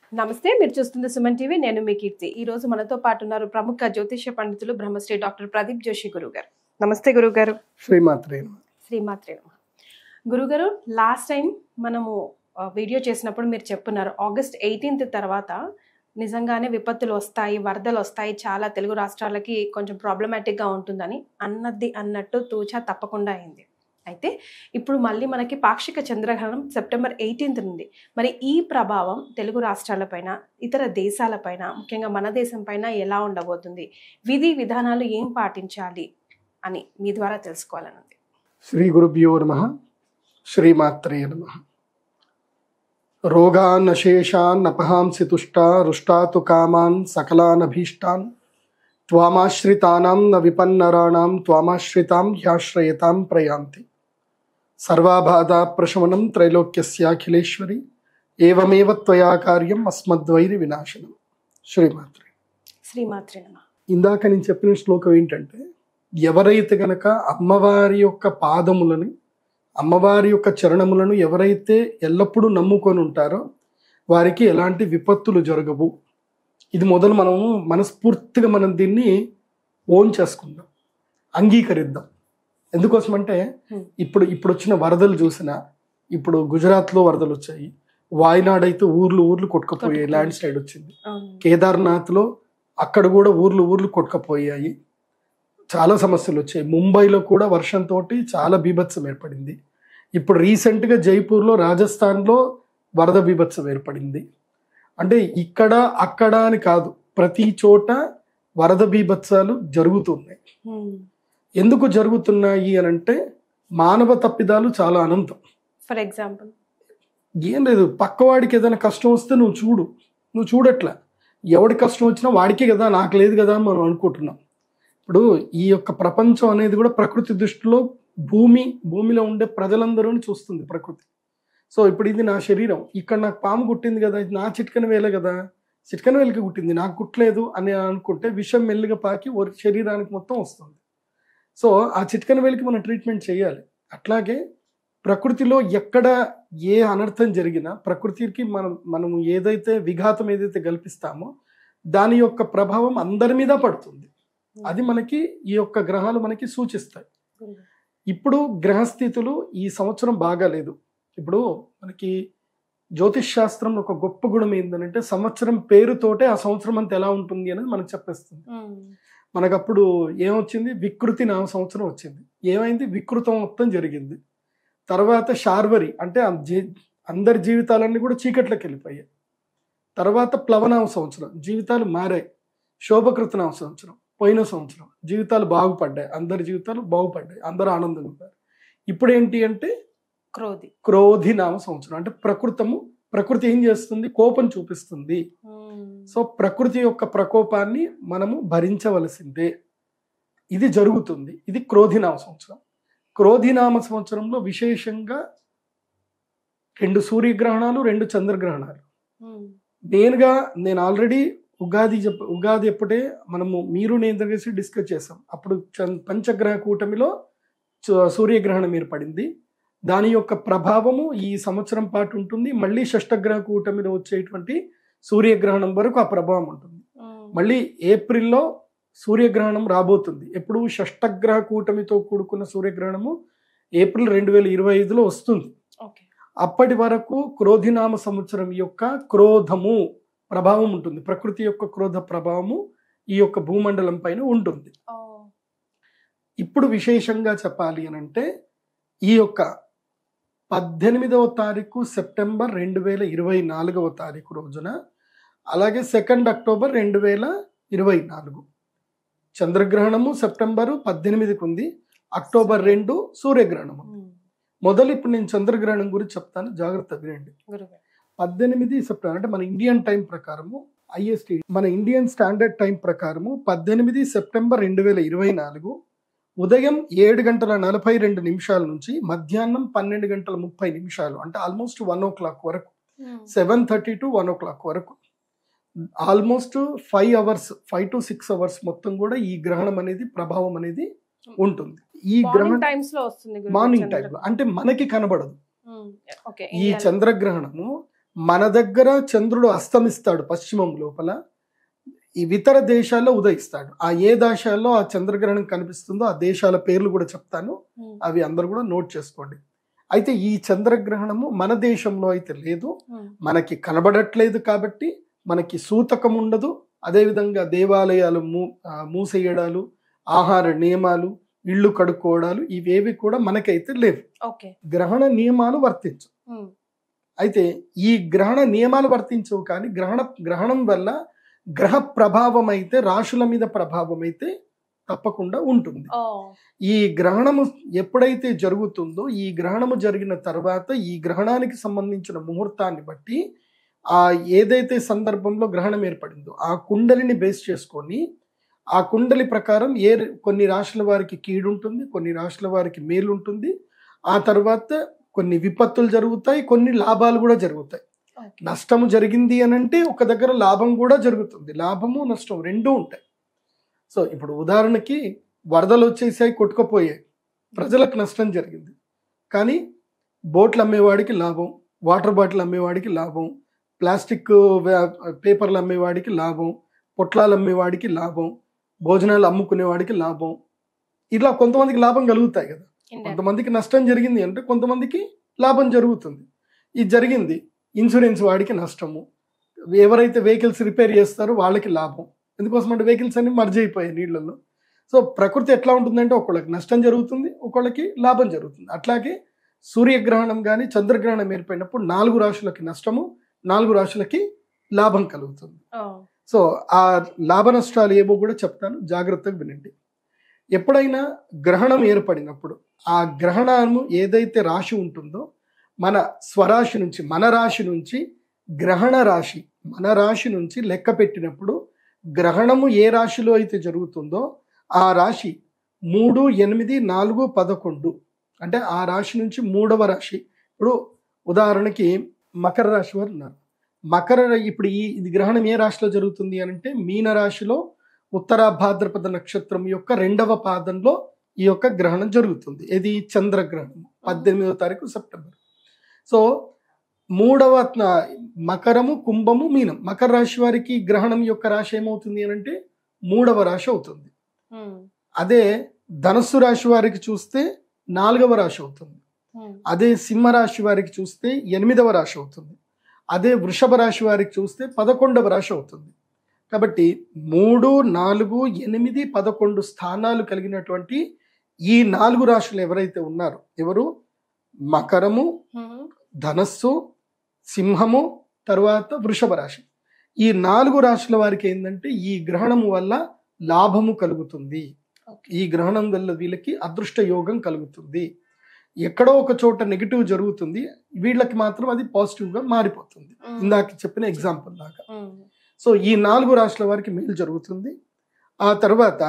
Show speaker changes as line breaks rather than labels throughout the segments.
నమస్తే మీరు చూస్తుంది సుమన్ టీవీ నేను మీ కీర్తి ఈ రోజు మనతో పాటు ఉన్నారు ప్రముఖ జ్యోతిష్య పండితులు బ్రహ్మశ్రీ డాక్టర్ ప్రదీప్ జోషి గురువు గారు నమస్తే గురువు గారు
శ్రీమాత్రే నమః.
శ్రీమాత్రే నమః. గురుగారు లాస్ట్ టైం మనము ఆ, వీడియో చేసినప్పుడు మీరు చెప్పున్నారు ఆగస్ట్ ఎయిటీన్త్ తర్వాత నిజంగానే విపత్తులు వస్తాయి వరదలు వస్తాయి చాలా తెలుగు రాష్ట్రాలకి కొంచెం ప్రాబ్లమాటిక్గా ఉంటుందని అన్నది అన్నట్టు తూచా తప్పకుండా అయింది అయితే ఇప్పుడు మళ్ళీ మనకి పాక్షిక చంద్రగ్రహణం సెప్టెంబర్ ఎయిటీన్త్ నుండి మరి ఈ ప్రభావం తెలుగు రాష్ట్రాలపైన ఇతర దేశాలపైన ముఖ్యంగా మన దేశం పైన ఎలా ఉండబోతుంది విధి విధానాలు ఏం పాటించాలి అని మీ ద్వారా తెలుసుకోవాలని ఉంది
శ్రీ గురుభ్యో నమ శ్రీమాత్రే నమ రోగాన్ అశేషాన్ అపహాంసి తుష్టా రుష్టాతు కామాన్ సకలానభీష్టాన్ త్వామాశ్రితానాం న విపన్నరాణాం త్వామాశ్రితాం హ్యాశ్రయతాం ప్రయాంతి సర్వాబాధా ప్రశమనం త్రైలోక్యస్యాఖిలేశ్వరి ఏవమేవ త్వయా కార్యం అస్మద్వైరి వినాశనం శ్రీమాత్రే
శ్రీమాత్రే నమ
ఇందాక నేను చెప్పిన శ్లోకం ఏంటంటే ఎవరైతే గనక అమ్మవారి యొక్క పాదములని అమ్మవారి యొక్క చరణములను ఎవరైతే ఎల్లప్పుడూ నమ్ముకొని ఉంటారో వారికి ఎలాంటి విపత్తులు జరగవు ఇది మొదలు మనము మనస్ఫూర్తిగా మనం దీన్ని ఓన్ చేసుకుందాం అంగీకరిద్దాం ఎందుకోసమంటే
Hmm.
ఇప్పుడు ఇప్పుడు వచ్చిన వరదలు చూసినా ఇప్పుడు గుజరాత్లో వరదలు వచ్చాయి వాయనాడ్ అయితే ఊర్లు ఊర్లు కొట్టుకుపోయాయి
కొట్టుకుపోయాయి.
ల్యాండ్ స్లైడ్ వచ్చింది
అవును.
కేదార్నాథ్లో అక్కడ కూడా ఊర్లు ఊర్లు కొట్టుకపోయాయి చాలా సమస్యలు వచ్చాయి ముంబైలో కూడా వర్షంతో చాలా బీభత్సం ఏర్పడింది ఇప్పుడు రీసెంట్గా జైపూర్లో రాజస్థాన్లో వరద బీభత్సం ఏర్పడింది అంటే ఇక్కడ అక్కడ అని కాదు ప్రతి చోట వరద బీభత్సాలు జరుగుతున్నాయి
Hmm.
ఎందుకు జరుగుతున్నాయి అని అంటే మానవ తప్పిదాలు చాలా అనంతం
ఫర్ ఎగ్జాంపుల్
ఏం లేదు పక్కవాడికి ఏదైనా కష్టం వస్తే నువ్వు చూడు నువ్వు చూడట్లా ఎవడి కష్టం వచ్చినా వాడికే కదా నాకు లేదు కదా అని మనం అనుకుంటున్నాం ఇప్పుడు ఈ యొక్క ప్రపంచం అనేది కూడా ప్రకృతి దృష్టిలో భూమి భూమిలో ఉండే ప్రజలందరూ చూస్తుంది ప్రకృతి సో ఇప్పుడు ఇది నా శరీరం ఇక్కడ నాకు పాము కుట్టింది కదా ఇది నా చిట్కన వేలే కదా చిట్కన వేలకి కుట్టింది నాకు కుట్టలేదు అని అనుకుంటే విషం మెల్లిగా పాకి ఓ శరీరానికి మొత్తం వస్తుంది సో ఆ చిట్కన వేలికి మనం ట్రీట్మెంట్ చేయాలి అట్లాగే ప్రకృతిలో ఎక్కడ ఏ అనర్థం జరిగినా ప్రకృతికి మనం మనం ఏదైతే విఘాతం ఏదైతే కల్పిస్తామో దాని యొక్క ప్రభావం అందరి మీద పడుతుంది అది మనకి ఈ యొక్క గ్రహాలు మనకి సూచిస్తాయి ఇప్పుడు గ్రహస్థితులు ఈ సంవత్సరం బాగాలేదు ఇప్పుడు మనకి జ్యోతిష్ శాస్త్రంలో ఒక గొప్ప గుణం ఏంటంటే సంవత్సరం పేరుతోటే ఆ సంవత్సరం అంతా ఎలా ఉంటుంది అనేది మనకు చెప్పేస్తుంది మనకు అప్పుడు ఏమొచ్చింది వికృతి నామ సంవత్సరం వచ్చింది ఏమైంది వికృతం మొత్తం జరిగింది తర్వాత శార్వరి అంటే ఆ జీ- అందరి జీవితాలన్నీ కూడా చీకట్లోకి వెళ్ళిపోయాయి తర్వాత ప్లవనామ సంవత్సరం జీవితాలు మారాయి శోభకృతనామ సంవత్సరం పోయిన సంవత్సరం జీవితాలు బాగుపడ్డాయి అందరి జీవితాలు బాగుపడ్డాయి అందరూ ఆనందంగా ఉన్నారు ఇప్పుడు ఏంటి అంటే
క్రోధి
క్రోధి నామ సంవత్సరం అంటే ప్రకృతము ప్రకృతి ఏం చేస్తుంది కోపం చూపిస్తుంది సో ప్రకృతి యొక్క ప్రకోపాన్ని మనము భరించవలసిందే ఇది జరుగుతుంది ఇది క్రోధినామ సంవత్సరం క్రోధినామ సంవత్సరంలో విశేషంగా రెండు సూర్యగ్రహణాలు రెండు చంద్రగ్రహణాలు మెయిన్గా నేను ఆల్రెడీ ఉగాది చెప్ప ఉగాది ఎప్పుడే మనము మీరు నేను కలిసి డిస్కస్ చేసాం అప్పుడు చం- పంచగ్రహ కూటమిలో చ- సూర్యగ్రహణం ఏర్పడింది దాని యొక్క ప్రభావము ఈ సంవత్సరం పాటు ఉంటుంది మళ్ళీ షష్టగ్రహ కూటమిలో వచ్చేటువంటి సూర్యగ్రహణం వరకు ఆ ప్రభావం ఉంటుంది మళ్ళీ ఏప్రిల్లో సూర్యగ్రహణం రాబోతుంది ఎప్పుడు షష్టగ్రహ కూటమితో కూడుకున్న సూర్యగ్రహణము ఏప్రిల్ రెండు వేల ఇరవై ఐదులో వస్తుంది
ఓకే
అప్పటి వరకు క్రోధినామ సంవత్సరం యొక్క క్రోధము ప్రభావం ఉంటుంది ప్రకృతి యొక్క క్రోధ ప్రభావము ఈ యొక్క భూమండలం పైన ఉంటుంది ఇప్పుడు విశేషంగా చెప్పాలి అని అంటే ఈ యొక్క పద్దెనిమిదవ తారీఖు సెప్టెంబర్ రెండు వేల ఇరవై నాలుగవ తారీఖు రోజున అలాగే సెకండ్ అక్టోబర్ రెండు వేల ఇరవై నాలుగు చంద్రగ్రహణము సెప్టెంబరు పద్దెనిమిదికి ఉంది అక్టోబర్ రెండు సూర్యగ్రహణము మొదలు ఇప్పుడు నేను చంద్రగ్రహణం గురించి చెప్తాను జాగ్రత్త వినండి
గురుగారు
పద్దెనిమిది సెప్టెంబర్ అంటే మన ఇండియన్ టైం ప్రకారము ఐఎస్టి మన ఇండియన్ స్టాండర్డ్ టైం ప్రకారము పద్దెనిమిది సెప్టెంబర్ రెండు వేల ఇరవై నాలుగు ఉదయం ఏడు గంటల నలభై రెండు నిమిషాల నుంచి మధ్యాహ్నం పన్నెండు గంటల ముప్పై నిమిషాలు అంటే ఆల్మోస్ట్ వన్ ఓ క్లాక్ వరకు seven thirty to one o'clock వరకు almost five hours five to six hours మొత్తం కూడా ఈ గ్రహణం అనేది ప్రభావం అనేది ఉంటుంది ఈ గ్రహణం
మార్నింగ్ టైమ్స్ లో వస్తుంది గురుగారు
మార్నింగ్
చంద్ర-
టైంలో అంటే మనకి కనబడదు
ఉమ్, ఓకే
ఈ చంద్రగ్రహణము మన దగ్గర చంద్రుడు అస్తమిస్తాడు పశ్చిమం లోపల ఈ ఇతర దేశాల్లో ఉదయిస్తాడు ఆ ఏ దేశాల్లో ఆ చంద్రగ్రహణం కనిపిస్తుందో ఆ దేశాల పేర్లు కూడా చెప్తాను
ఉమ్,
అవి అందరు కూడా నోట్ చేసుకోండి అయితే ఈ చంద్రగ్రహణము మన దేశంలో అయితే లేదు
ఉమ్,
మనకి కనబడట్లేదు కాబట్టి మనకి సూతకం ఉండదు అదేవిధంగా దేవాలయాలు మూ ఆ, మూసేయడాలు ఆహార నియమాలు ఇళ్ళు కడుక్కోవడాలు ఇవేవి కూడా మనకైతే లేవు
ఓకే
గ్రహణ నియమాలు వర్తించవు
ఉమ్,
అయితే ఈ గ్రహణ నియమాలు వర్తించవు కానీ గ్రహణ గ్రహణం వల్ల గ్రహ ప్రభావం అయితే రాశుల మీద ప్రభావం అయితే తప్పకుండా ఉంటుంది
ఓ
ఈ గ్రహణము ఎప్పుడైతే జరుగుతుందో ఈ గ్రహణము జరిగిన తర్వాత ఈ గ్రహణానికి సంబంధించిన ముహూర్తాన్ని బట్టి ఆ ఏదైతే సందర్భంలో గ్రహణం ఏర్పడిందో ఆ కుండలిని బేస్ చేసుకొని ఆ కుండలి ప్రకారం ఏ కొన్ని రాశుల వారికి కీడు ఉంటుంది కొన్ని రాశుల వారికి మేలు ఉంటుంది ఆ తర్వాత కొన్ని విపత్తులు జరుగుతాయి కొన్ని లాభాలు కూడా జరుగుతాయి
ఓకే
నష్టము జరిగింది అని అంటే ఒక దగ్గర లాభం కూడా జరుగుతుంది లాభము నష్టం రెండూ ఉంటాయి సో ఇప్పుడు ఉదాహరణకి వరదలు వచ్చేసాయి కొట్టుకుపోయాయి ప్రజలకు నష్టం జరిగింది కానీ బోట్లు అమ్మేవాడికి లాభం వాటర్ బాటిల్ అమ్మేవాడికి లాభం ప్లాస్టిక్ వ్యా- పేపర్లు అమ్మేవాడికి లాభం పొట్లాలు అమ్మేవాడికి లాభం భోజనాలు అమ్ముకునేవాడికి లాభం ఇలా కొంతమందికి లాభం కలుగుతాయి కదా
ఇండియా
కొంతమందికి నష్టం జరిగింది అంటే కొంతమందికి లాభం జరుగుతుంది ఇది జరిగింది ఇన్సూరెన్స్ వాడికి నష్టము ఎవరైతే వెహికల్స్ రిపేర్ చేస్తారో వాళ్ళకి లాభం ఎందుకోసం అంటే వెహికల్స్ అన్ని మర్జ్ అయిపోయాయి నీళ్ళల్లో సో ప్రకృతి ఎట్లా ఉంటుందంటే ఒకళ్ళకి నష్టం జరుగుతుంది ఒకళ్ళకి లాభం జరుగుతుంది అట్లాగే సూర్యగ్రహణం కానీ చంద్రగ్రహణం ఏర్పడినప్పుడు నాలుగు రాశులకి నష్టము నాలుగు రాశులకి లాభం కలుగుతుంది
ఓ
సో ఆ లాభ నష్టాలు ఏవో కూడా చెప్తాను జాగ్రత్తగా వినండి ఎప్పుడైనా గ్రహణం ఏర్పడినప్పుడు ఆ గ్రహణము ఏదైతే రాశి ఉంటుందో మన స్వరాశి నుంచి మన రాశి నుంచి గ్రహణ రాశి మన రాశి నుంచి లెక్క పెట్టినప్పుడు గ్రహణము ఏ రాశిలో అయితే జరుగుతుందో ఆ రాశి మూడు ఎనిమిది నాలుగు పదకొండు అంటే ఆ రాశి నుంచి మూడవ రాశి ఇప్పుడు ఉదాహరణకి మకర రాశి వారు ఉన్నారు మకర ఇప్పుడు ఈ ఇది గ్రహణం ఏ రాశిలో జరుగుతుంది అని అంటే మీన రాశిలో ఉత్తర భాద్రపద నక్షత్రం యొక్క రెండవ పాదంలో ఈ యొక్క గ్రహణం జరుగుతుంది ఇది చంద్రగ్రహణం పద్దెనిమిదవ తారీఖు సెప్టెంబర్ సో మూడవ న- మకరము కుంభము మీనం మకర రాశి వారికి గ్రహణం యొక్క రాశి ఏమవుతుంది అని అంటే మూడవ రాశి అవుతుంది
ఉమ్,
అదే ధనస్సు రాశి వారికి చూస్తే నాలుగవ రాశి అవుతుంది
ఉమ్,
అదే సింహ రాశి వారికి చూస్తే ఎనిమిదవ రాశి అవుతుంది అదే వృషభ రాశి వారికి చూస్తే పదకొండవ రాశి అవుతుంది కాబట్టి మూడు నాలుగు ఎనిమిది పదకొండు స్థానాలు కలిగినటువంటి ఈ నాలుగు రాశులు ఎవరైతే ఉన్నారో ఎవరు మకరము
ఉమ్,
ధనస్సు సింహము తర్వాత వృషభ రాశి ఈ నాలుగు రాశుల వారికి ఏంటంటే ఈ గ్రహణము వల్ల లాభము కలుగుతుంది
ఓకే.
ఈ గ్రహణం వల్ల వీళ్ళకి అదృష్ట యోగం కలుగుతుంది ఎక్కడో ఒక చోట నెగిటివ్ జరుగుతుంది వీళ్ళకి మాత్రం అది పాజిటివ్ గా మారిపోతుంది
ఉమ్,
ఇందాక చెప్పిన ఎగ్జాంపుల్ లాగా
ఉమ్,
సో ఈ నాలుగు రాశుల వారికి మేలు జరుగుతుంది ఆ తర్వాత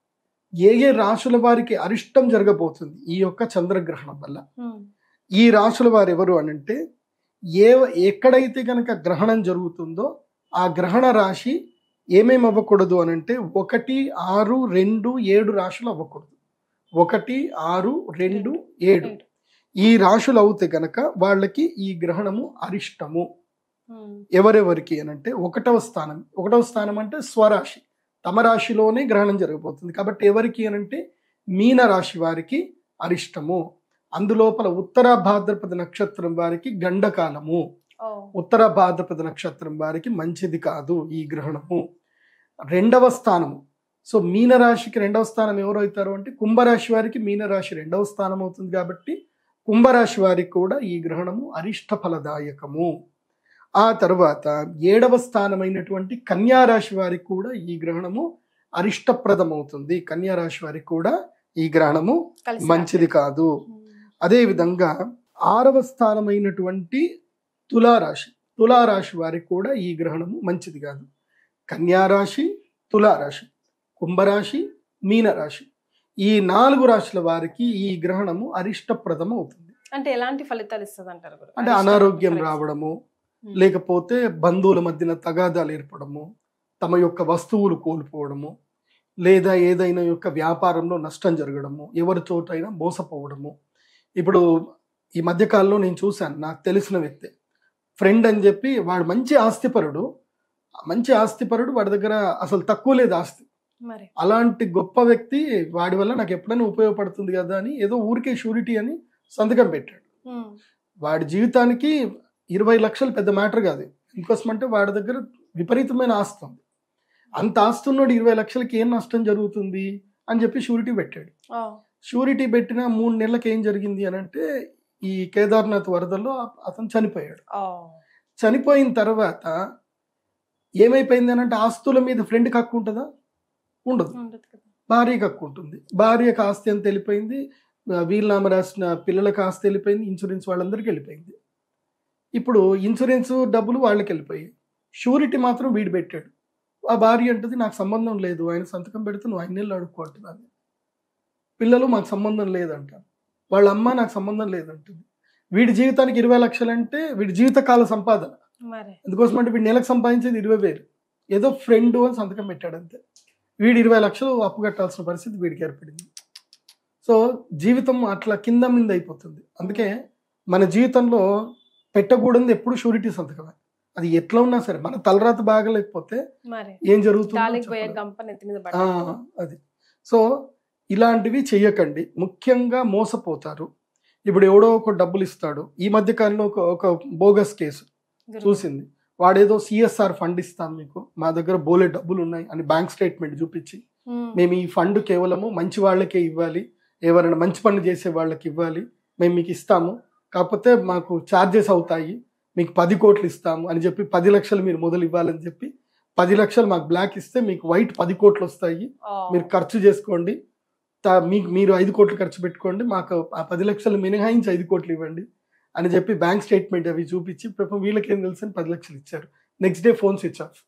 ఏ ఏ రాశుల వారికి అరిష్టం జరగబోతుంది ఈ యొక్క చంద్రగ్రహణం వల్ల
ఉమ్,
ఈ రాశుల వారు ఎవరు అని అంటే ఏ ఎక్కడైతే కనుక గ్రహణం జరుగుతుందో ఆ గ్రహణ రాశి ఏమేమి అవ్వకూడదు అని అంటే ఒకటి ఆరు రెండు ఏడు రాశులు అవ్వకూడదు ఒకటి ఆరు రెండు ఏడు
ఏడు.
ఈ రాశులు అవుతే గనక వాళ్ళకి ఈ గ్రహణము అరిష్టము
ఉమ్,
ఎవరెవరికి అని అంటే ఒకటవ స్థానం ఒకటవ స్థానం అంటే స్వరాశి తమ రాశిలోనే గ్రహణం జరగబోతుంది కాబట్టి ఎవరికి అని అంటే మీన రాశి వారికి అరిష్టము అందులోపల ఉత్తర భాద్రపద నక్షత్రం వారికి గండకాలము
ఓ
ఉత్తర భాద్రపద నక్షత్రం వారికి మంచిది కాదు ఈ గ్రహణము రెండవ స్థానము సో మీనరాశికి రెండవ స్థానం ఎవరు అవుతారు అంటే కుంభరాశి వారికి మీనరాశి రెండవ స్థానం అవుతుంది కాబట్టి కుంభరాశి వారికి కూడా ఈ గ్రహణము అరిష్ట ఫలదాయకము ఆ తర్వాత ఏడవ స్థానమైనటువంటి కన్యా రాశి వారికి కూడా ఈ గ్రహణము అరిష్టప్రదం అవుతుంది కన్యా రాశి వారికి కూడా ఈ గ్రహణము
కలిసి
మంచిది కాదు
ఉమ్,
అదే విధంగా ఆరవ స్థానమైనటువంటి తులారాశి తులారాశి వారికి కూడా ఈ గ్రహణము మంచిది కాదు కన్యారాశి తులారాశి కుంభరాశి మీనరాశి ఈ నాలుగు రాశుల వారికి ఈ గ్రహణము అరిష్టప్రదం అవుతుంది
అంటే ఎలాంటి ఫలితాలు ఇస్తుంది అంటారు గురు?
అంటే
అరిష్టం
అనారోగ్యం
ఫలితం.
రావడము
ఉమ్,
లేకపోతే బంధువుల మధ్యన తగాదాలు ఏర్పడము తమ యొక్క వస్తువులు కోల్పోవడము లేదా ఏదైనా యొక్క వ్యాపారంలో నష్టం జరగడము ఎవరి చోటైనా మోసపోవడము ఇప్పుడు ఈ మధ్యకాలంలో నేను చూశాను నాకు తెలిసిన వ్యక్తి ఫ్రెండ్ అని చెప్పి వాడు మంచి ఆస్తిపరుడు మంచి ఆస్తిపరుడు వాడి దగ్గర అసలు తక్కువ లేదు ఆస్తి
మరి
అలాంటి గొప్ప వ్యక్తి వాడి వల్ల నాకు ఎప్పుడైనా ఉపయోగపడుతుంది కదా అని ఏదో ఊరికే షూరిటీ అని సంతకం పెట్టాడు
ఉమ్,
వాడి జీవితానికి ఇరవై లక్షలు పెద్ద మ్యాటర్ కాదు ఇంకోసం అంటే వాడి దగ్గర విపరీతమైన ఆస్తి ఉంది అంత ఆస్తి ఉన్నోడు ఇరవై లక్షలకి ఏం నష్టం జరుగుతుంది అని చెప్పి షూరిటీ పెట్టాడు
ఓ,
షూరిటీ పెట్టిన మూడు నెలలకు ఏం జరిగింది అని అంటే ఈ కేదార్నాథ్ వరదల్లో అతను చనిపోయాడు
ఓ,
చనిపోయిన తర్వాత ఏమైపోయింది అని అంటే ఆస్తుల మీద ఫ్రెండ్కి హక్కు ఉంటుందా ఉండదు
ఉండదు కదా
భార్యకి హక్కు ఉంటుంది భార్యకు ఆస్తి ఎంత వెళ్ళిపోయింది ఆ, వీలునామా రాసిన పిల్లలకు ఆస్తి వెళ్ళిపోయింది ఇన్సూరెన్స్ వాళ్ళందరికీ వెళ్ళిపోయింది ఇప్పుడు ఇన్సూరెన్స్ డబ్బులు వాళ్ళకి వెళ్ళిపోయాయి షూరిటీ మాత్రం వీడు పెట్టాడు ఆ భార్య అంటది నాకు సంబంధం లేదు ఆయన సంతకం పెడితే నువ్వు ఐదు నెలలు అడుక్కుంటున్నాను పిల్లలు మాకు సంబంధం లేదంటారు వాళ్ళ అమ్మ నాకు సంబంధం లేదంటుంది వీడి జీవితానికి ఇరవై లక్షలు అంటే వీడి జీవితకాల సంపాదన
మరి
ఎందుకోసం అంటే వీడు నెలకు సంపాదించేది ఇరవై వేలు ఏదో ఫ్రెండ్ అని సంతకం పెట్టాడు అంతే వీడు ఇరవై లక్షలు అప్పు కట్టాల్సిన పరిస్థితి వీడికి ఏర్పడింది సో జీవితం అట్లా కింద మీద అయిపోతుంది అందుకే మన జీవితంలో పెట్టకూడదు ఎప్పుడు షూరిటీ సంతకమే అది ఎట్లా ఉన్నా సరే మన తలరాత బాగలేకపోతే
మరి
ఏం జరుగుతుందో
గాలికి పోయే
చెప్పలేం.
గంప నెత్తి మీద
ఆ,
పడ్డ
అది సో ఇలాంటివి చెయ్యకండి ముఖ్యంగా మోసపోతారు ఇప్పుడు ఎవడో ఒక డబ్బులు ఇస్తాడు ఈ మధ్య కాలంలో ఒక ఒక బోగస్ కేసు చూసింది వాడేదో సిఎస్ఆర్ ఫండ్ ఇస్తాం మీకు మా దగ్గర బోలే డబ్బులు ఉన్నాయి అని బ్యాంక్ స్టేట్మెంట్ చూపించి మేము ఈ ఫండ్ కేవలము మంచి వాళ్ళకే ఇవ్వాలి ఎవరైనా మంచి పనులు చేసే వాళ్ళకి ఇవ్వాలి మేము మీకు ఇస్తాము కాకపోతే మాకు ఛార్జెస్ అవుతాయి మీకు పది కోట్లు ఇస్తాము అని చెప్పి పది లక్షలు మీరు మొదలు ఇవ్వాలని చెప్పి పది లక్షలు మాకు బ్లాక్ ఇస్తే మీకు వైట్ పది కోట్లు వస్తాయి మీరు ఖర్చు చేసుకోండి తా- మీకు మీరు ఐదు కోట్లు ఖర్చు పెట్టుకోండి మాకు ఆ పది లక్షలు మినహాయించి ఐదు కోట్లు ఇవ్వండి అని చెప్పి బ్యాంక్ స్టేట్మెంట్ అవి చూపించి పాపం వీళ్ళకి ఏం తెలుసు అని పది లక్షలు ఇచ్చారు next day phone switch off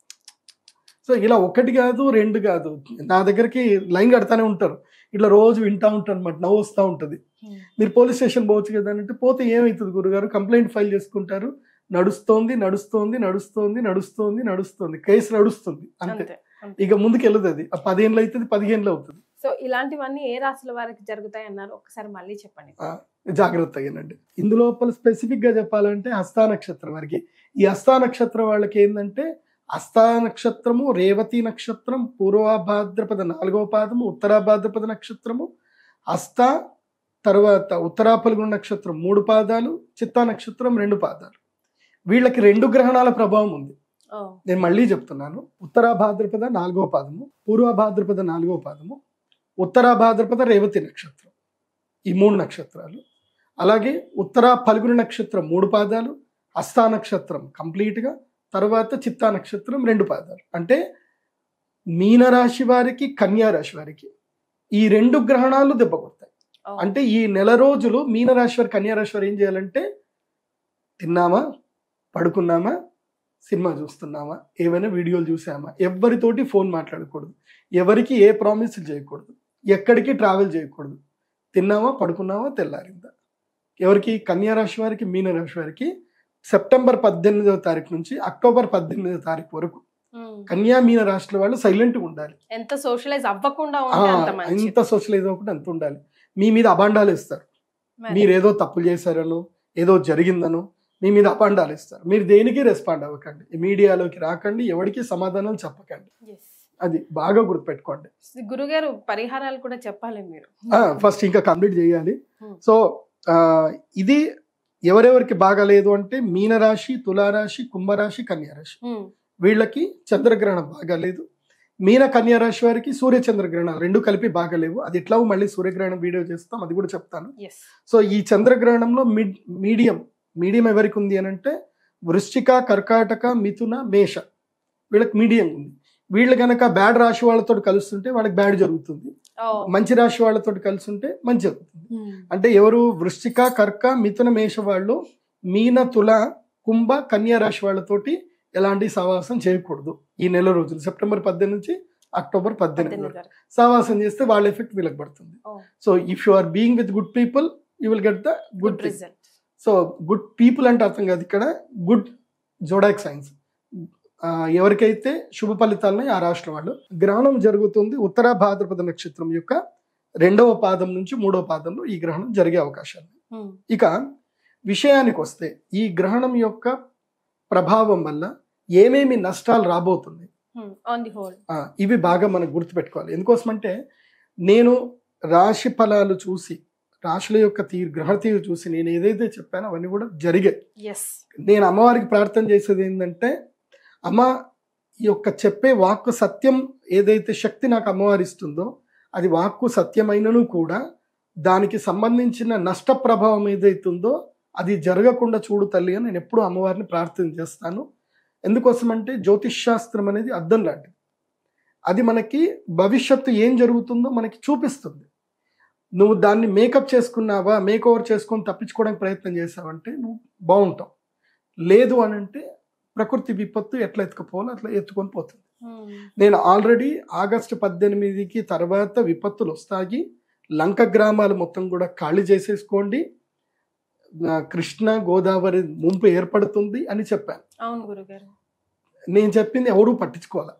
so ఇలా ఒకటి కాదు రెండు కాదు నా దగ్గరికి లైన్ కడతానే ఉంటారు ఇట్లా రోజు వింటా ఉంటాను అనమాట నవ్వు వస్తూ ఉంటుంది మీరు పోలీస్ స్టేషన్ పోవచ్చు కదా అని అంటే పోతే ఏమవుతుంది గురుగారు కంప్లైంట్ ఫైల్ చేసుకుంటారు నడుస్తోంది నడుస్తోంది నడుస్తోంది నడుస్తోంది నడుస్తోంది కేసు నడుస్తుంది అంతే
అంతే అంతే.
ఇక ముందుకు వెళ్ళదు అది ఆ పదేళ్ళు అవుతుంది పదిహేనులు అవుతుంది
సో ఇలాంటివన్నీ ఏ రాశుల వారికి జరుగుతాయి అన్నారు ఒకసారి మళ్ళీ చెప్పండి
జాగ్రత్తగానండి ఇందులోపల స్పెసిఫిక్ గా చెప్పాలంటే హస్తా నక్షత్రం వారికి ఈ హస్తా నక్షత్రం వాళ్ళకి ఏంటంటే హస్తా నక్షత్రము రేవతి నక్షత్రం పూర్వభాద్రపద నాలుగవ పాదము ఉత్తరాభాద్రపద నక్షత్రము హస్త తర్వాత ఉత్తరాపల్గుణ నక్షత్రం మూడు పాదాలు చిత్తా నక్షత్రం రెండు పాదాలు వీళ్ళకి రెండు గ్రహణాల ప్రభావం ఉంది
ఓ,
నేను మళ్ళీ చెప్తున్నాను ఉత్తరా భాద్రపద నాలుగో పాదము పూర్వ భాద్రపద నాలుగో పాదము ఉత్తరా భాద్రపద రేవతి నక్షత్రం ఈ మూడు నక్షత్రాలు అలాగే ఉత్తరా ఫల్గుణ నక్షత్రం మూడు పాదాలు హస్తా నక్షత్రం కంప్లీట్గా తర్వాత చిత్తా నక్షత్రం రెండు పాదాలు అంటే మీనరాశి వారికి కన్యా రాశి వారికి ఈ రెండు గ్రహణాలు దెబ్బ కొడతాయి
ఓ,
అంటే ఈ నెల రోజులు మీనరాశి వారు కన్యా రాశి వారు ఏం చేయాలంటే తిన్నామా పడుకున్నామా సినిమా చూస్తున్నామా ఏమైనా వీడియోలు చూసామా ఎవరితోటి ఫోన్ మాట్లాడకూడదు ఎవరికి ఏ ప్రామిస్లు చేయకూడదు ఎక్కడికి ట్రావెల్ చేయకూడదు తిన్నామా పడుకున్నామా తెల్లారిందా ఎవరికి కన్యా రాశి వారికి మీన రాశి వారికి సెప్టెంబర్ పద్దెనిమిదవ తారీఖు నుంచి అక్టోబర్ పద్దెనిమిదవ తారీఖు వరకు
ఉమ్.
కన్యా మీన రాశుల వాళ్ళు సైలెంట్గా ఉండాలి
ఎంత సోషలైజ్ అవ్వకుండా
ఆ,
ఉంటే అంత మంచిది
ఎంత సోషలైజ్ అవ్వకుండా అంత ఉండాలి మీ మీద అబాండాలు ఇస్తారు
మరి.
మీరు ఏదో తప్పులు చేశారనో ఏదో జరిగిందనో మీ మీద అపాండాలు ఇస్తారు మీరు దేనికి రెస్పాండ్ అవ్వకండి మీడియాలోకి రాకండి ఎవరికి సమాధానం చెప్పకండి
Yes.
అది బాగా గుర్తుపెట్టుకోండి
గురుగారు పరిహారాలు కూడా చెప్పాలి మీరు
ఫస్ట్ ఇంకా కంప్లీట్ చేయాలి
Hmm.
సో ఆ, ఇది ఎవరెవరికి బాగాలేదు అంటే మీనరాశి తులారాశి కుంభరాశి కన్యారాశి
ఉమ్,
వీళ్ళకి చంద్రగ్రహణం బాగాలేదు మీన కన్యా రాశి వారికి సూర్య చంద్రగ్రహణాలు రెండు కలిపి బాగాలేవు అది ఎట్లా మళ్ళీ సూర్యగ్రహణం వీడియో చేస్తాం అది కూడా చెప్తాను
yes.
సో ఈ చంద్రగ్రహణంలో మిడ్ మీడియం మీడియం ఎవరికి ఉంది అని అంటే వృశ్చిక కర్కాటక మిథున మేష వీళ్ళకి మీడియం ఉంది వీళ్ళు కనుక బ్యాడ్ రాశి వాళ్ళతో కలుస్తుంటే వాళ్ళకి బ్యాడ్ జరుగుతుంది
ఓ,
మంచి రాశి వాళ్ళతో కలిసి ఉంటే మంచి జరుగుతుంది
ఉమ్,
అంటే ఎవరు వృశ్చిక కర్క మిథున మేష వాళ్ళు మీన తుల కుంభ కన్యా రాశి వాళ్ళతోటి ఎలాంటి సహవాసం చేయకూడదు ఈ నెల రోజులు సెప్టెంబర్ పద్దెనిమిది నుంచి అక్టోబర్ పద్దెనిమిది
పద్దెనిమిది
వరకు
వరకు.
సహవాసం చేస్తే వాళ్ళ ఎఫెక్ట్ వీళ్ళకి పడుతుంది
ఓ,
so if you are being with good people you will get the good
good result
so good people అంటే అర్థం కాదు ఇక్కడ గుడ్ జోడాక్ సైన్స్ ఎవరికైతే శుభ ఫలితాలని ఆ రాష్ట్రం వాళ్ళు గ్రహణం జరుగుతుంది ఉత్తర భాద్రపద నక్షత్రం యొక్క రెండవ పాదం నుంచి మూడవ పాదంలో ఈ గ్రహణం జరిగే అవకాశాలు
ఉమ్,
ఇక విషయానికి వస్తే ఈ గ్రహణం యొక్క ప్రభావం వల్ల ఏమేమి నష్టాలు రాబోతున్నాయి
ఆన్ ది హోల్
ఆ, ఇవి బాగా మనం గుర్తుపెట్టుకోవాలి ఎందుకోసమంటే నేను రాశి ఫలాలు చూసి రాశుల యొక్క తీరు గ్రహ తీరు చూసి నేను ఏదైతే చెప్పానో అవన్నీ కూడా జరిగాయి
ఎస్
నేను అమ్మవారికి ప్రార్థన చేసేది ఏంటంటే అమ్మ ఈ యొక్క చెప్పే వాక్కు సత్యం ఏదైతే శక్తి నాకు అమ్మవారు ఇస్తుందో అది వాక్కు సత్యమైనను కూడా దానికి సంబంధించిన నష్ట ప్రభావం ఏదైతుందో అది జరగకుండా చూడు తల్లి అని నేను ఎప్పుడూ అమ్మవారిని ప్రార్థన చేస్తాను ఎందుకోసమంటే జ్యోతిష్ శాస్త్రం అనేది అద్దం లాంటిది అది మనకి భవిష్యత్తు ఏం జరుగుతుందో మనకి చూపిస్తుంది నువ్వు దాన్ని మేకప్ చేసుకున్నావా మేక్ ఓవర్ చేసుకొని తప్పించుకోవడానికి ప్రయత్నం చేసావంటే నువ్వు బాగుంటావు లేదు అని అంటే ప్రకృతి విపత్తు ఎట్లా ఎత్తుకుపోవాలో అట్లా ఎత్తుకొని పోతుంది నేను ఆల్రెడీ ఆగస్టు పద్దెనిమిదికి తర్వాత విపత్తులు వస్తాయి లంక గ్రామాలు మొత్తం కూడా ఖాళీ చేసేసుకోండి ఆ, కృష్ణ గోదావరి ముంపు ఏర్పడుతుంది అని చెప్పాను
అవును గురుగారు
నేను చెప్పింది ఎవడూ పట్టించుకోవాలి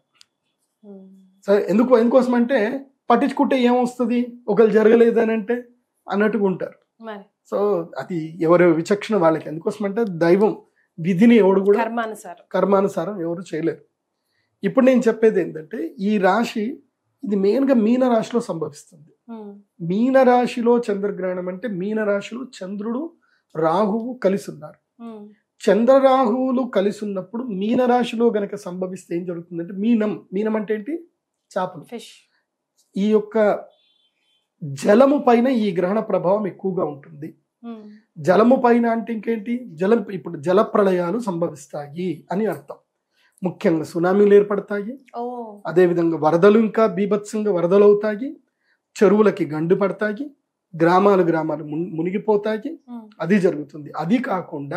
సరే ఎందుకు ఎందుకోసం అంటే పట్టించుకుంటే ఏమొస్తుంది ఒకరు జరగలేదని అంటే అన్నట్టుగా ఉంటారు
మరి
సో అది ఎవరి విచక్షణ వాళ్ళకి ఎందుకోసం అంటే దైవం విధిని ఎవడు కూడా
కర్మానుసారం
కర్మానుసారం ఎవరు చేయలేరు ఇప్పుడు నేను చెప్పేది ఏంటంటే ఈ రాశి ఇది మెయిన్గా మీన రాశిలో సంభవిస్తుంది
ఉమ్,
మీన రాశిలో చంద్రగ్రహణం అంటే మీన రాశిలో చంద్రుడు రాహువు కలిసి ఉన్నారు
ఉమ్,
చంద్రరాహువులు కలిసి ఉన్నప్పుడు మీన రాశిలో గనక సంభవిస్తే ఏం జరుగుతుందంటే మీనం మీనం అంటే ఏంటి చేపలు
ఫిష్
ఈ యొక్క జలము పైన ఈ గ్రహణ ప్రభావం ఎక్కువగా ఉంటుంది
ఉమ్,
జలము పైన అంటే ఇంకేంటి జలం ఇప్పుడు జల ప్రళయాలు సంభవిస్తాయి అని అర్థం ముఖ్యంగా సునామీలు ఏర్పడతాయి
ఓ
అదేవిధంగా వరదలు ఇంకా బీభత్సంగా వరదలు అవుతాయి చెరువులకి గండు పడతాయి గ్రామాలు గ్రామాలు మున్- మునిగిపోతాయి
ఉమ్,
అది జరుగుతుంది అది కాకుండా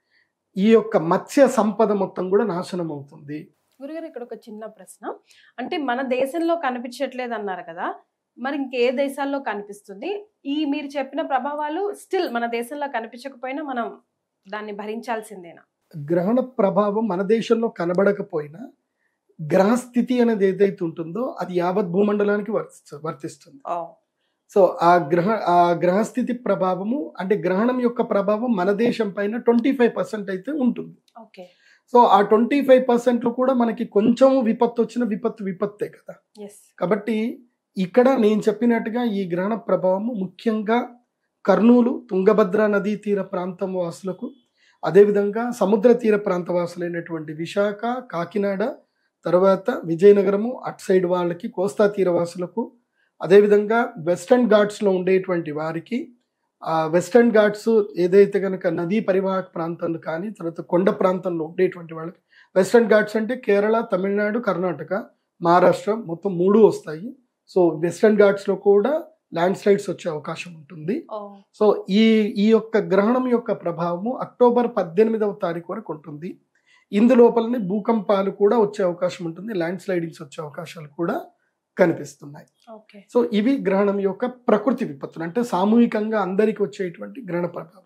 ఈ యొక్క మత్స్య సంపద మొత్తం కూడా నాశనం అవుతుంది
గురుగారు ఇక్కడ ఒక చిన్న ప్రశ్న అంటే మన దేశంలో కనిపించట్లేదు అన్నారు కదా మరి ఇంకే దేశాల్లో కనిపిస్తుంది ఈ మీరు చెప్పిన ప్రభావాలు స్టిల్ మన దేశంలో కనిపించకపోయినా మనం దాన్ని భరించాల్సిందేనా
గ్రహణ ప్రభావం మన దేశంలో కనబడకపోయినా గ్రహస్థితి అనేది ఏదైతే ఉంటుందో అది యావత్ భూమండలానికి వర్తిస్తు వర్తిస్తుంది
ఓ
సో ఆ గ్రహ ఆ గ్రహస్థితి ప్రభావము అంటే గ్రహణం యొక్క ప్రభావం మన దేశం పైన ట్వంటీ ఫైవ్ పర్సెంట్ అయితే ఉంటుంది
ఓకే
సో ఆ ట్వంటీ ఫైవ్ పర్సెంట్లో కూడా మనకి కొంచెం విపత్తు వచ్చిన విపత్తు విపత్తే కదా
ఎస్
కాబట్టి ఇక్కడ నేను చెప్పినట్టుగా ఈ గ్రహణ ప్రభావము ముఖ్యంగా కర్నూలు తుంగభద్ర నదీ తీర ప్రాంతం వాసులకు అదేవిధంగా సముద్ర తీర ప్రాంత వాసులైనటువంటి విశాఖ కాకినాడ తర్వాత విజయనగరము అట్ సైడ్ వాళ్ళకి కోస్తా తీర వాసులకు అదేవిధంగా వెస్టర్న్ ఘాట్స్లో ఉండేటువంటి వారికి ఆ వెస్టర్న్ ఘాట్స్ ఏదైతే కనుక నదీ పరివాహక ప్రాంతాలు కానీ తర్వాత కొండ ప్రాంతంలో ఉండేటువంటి వాళ్ళకి వెస్టర్న్ ఘాట్స్ అంటే కేరళ తమిళనాడు కర్ణాటక మహారాష్ట్ర మొత్తం మూడు వస్తాయి సో వెస్టర్న్ ఘాట్స్లో కూడా ల్యాండ్ స్లైడ్స్ వచ్చే అవకాశం ఉంటుంది
ఓ
సో ఈ ఈ యొక్క గ్రహణం యొక్క ప్రభావము అక్టోబర్ పద్దెనిమిదవ తారీఖు వరకు ఉంటుంది ఇందులోపలనే భూకంపాలు కూడా వచ్చే అవకాశం ఉంటుంది ల్యాండ్ స్లైడింగ్స్ వచ్చే అవకాశాలు కూడా కనిపిస్తున్నాయి
ఓకే
సో ఇవి గ్రహణం యొక్క ప్రకృతి విపత్తులు అంటే సామూహికంగా అందరికి వచ్చేటువంటి గ్రహణ ప్రభావాలు